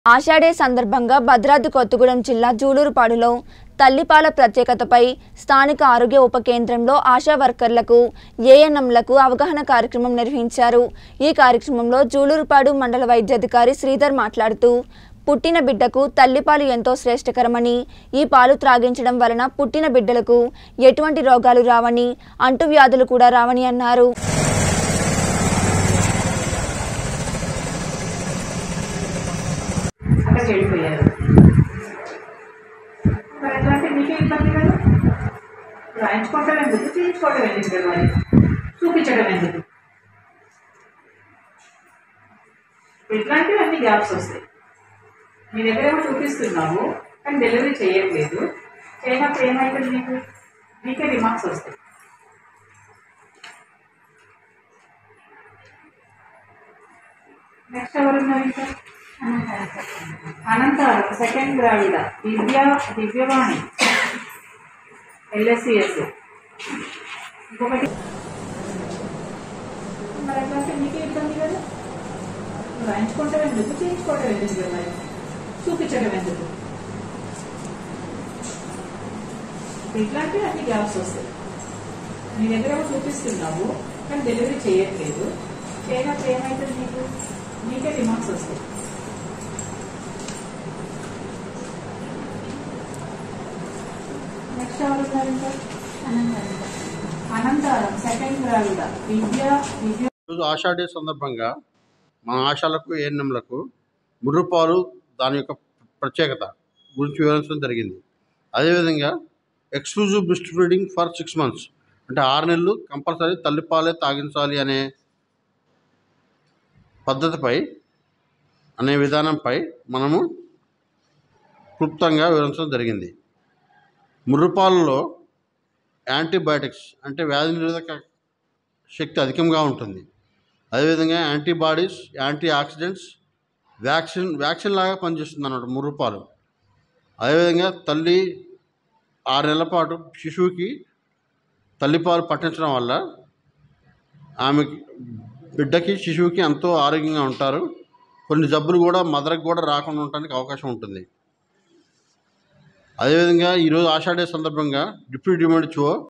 ఆషాఢే సందర్భంగా భద్రాద్రి కొత్తగూడెం జిల్లా జూలూరుపాడులో తల్లిపాల ప్రత్యేకతపై స్థానిక ఆరోగ్య ఉప కేంద్రంలో ఆశా వర్కర్లకు ఏఎన్ఎంలకు అవగాహన కార్యక్రమం నిర్వహించారు ఈ కార్యక్రమంలో జూలూరుపాడు మండల వైద్యాధికారి శ్రీధర్ మాట్లాడుతూ పుట్టిన బిడ్డకు తల్లిపాలు ఎంతో శ్రేష్టకరమని ఈ పాలు త్రాగించడం వలన పుట్టిన బిడ్డలకు ఎటువంటి రోగాలు రావని అంటువ్యాధులు కూడా రావని అన్నారు అక్కడికి వెళ్ళిపోయారు మరి ఎట్లా అంటే మీకే ఇబ్బంది కదా రాయించుకోవటం ఎందుకు చేయించుకోవటం ఎందుకు కదా మరి చూపించడం ఎందుకు ఇట్లాంటివి అన్ని గ్యాప్స్ వస్తాయి మీ దగ్గర ఏమో చూపిస్తున్నావు కానీ డెలివరీ చేయట్లేదు చేయనప్పుడు ఏమవుతుంది మీకు మీకే రిమార్క్స్ వస్తాయి నెక్స్ట్ ఎవరున్నారు ఇంకా అనంతరం సెకండ్ ద్రావిడ దివ్య దివ్యవాణి ఎల్ఎస్సిఎస్ ఇంకొకటి మరి ఎట్లా అంటే మీకే ఇబ్బంది కదా రాయించుకోవటం ఎందుకు చేయించుకోవటం ఎందుకు కదా మరి చూపించడం ఎందుకు ఇట్లాంటివి అన్ని గ్యాప్స్ వస్తాయి నీ దగ్గర ఏమో చూపిస్తున్నావు కానీ డెలివరీ చేయట్లేదు చేయనప్పుడు ఏమవుతుంది నీకు నీకే రిమార్క్స్ వస్తాయి నెక్స్ట్ ఎవరు ఉన్నారు ఇంకా అనంతరం సెకండ్ ద్రావిడ దివ్య దివ్య ఈరోజు ఆషాఢీ సందర్భంగా మన ఆశాలకు ఏఎన్ఎంలకు ముర్రుపాలు దాని యొక్క ప్రత్యేకత గురించి వివరించడం జరిగింది అదేవిధంగా exclusive breastfeeding for six months అంటే ఆరు నెలలు కంపల్సరీ తల్లిపాలే తాగించాలి అనే పద్ధతిపై అనే విధానంపై మనము క్లుప్తంగా వివరించడం జరిగింది ముర్రుపాలలో యాంటీబయాటిక్స్ అంటే వ్యాధి నిరోధక శక్తి అధికంగా ఉంటుంది అదేవిధంగా antibodies antioxidants vaccine vaccine లాగా పనిచేస్తుంది అన్నమాట ముర్రుపాలు అదేవిధంగా తల్లి ఆరు నెలల పాటు శిశువుకి తల్లిపాలు పట్టించడం వల్ల ఆమెకి బిడ్డకి శిశువుకి ఎంతో ఆరోగ్యంగా ఉంటారు కొన్ని జబ్బులు కూడా మదర్కి కూడా రాకుండా ఉండడానికి అవకాశం ఉంటుంది అదేవిధంగా ఈరోజు ఆషాఢే సందర్భంగా డిప్యూటీ డిమాండ్ చో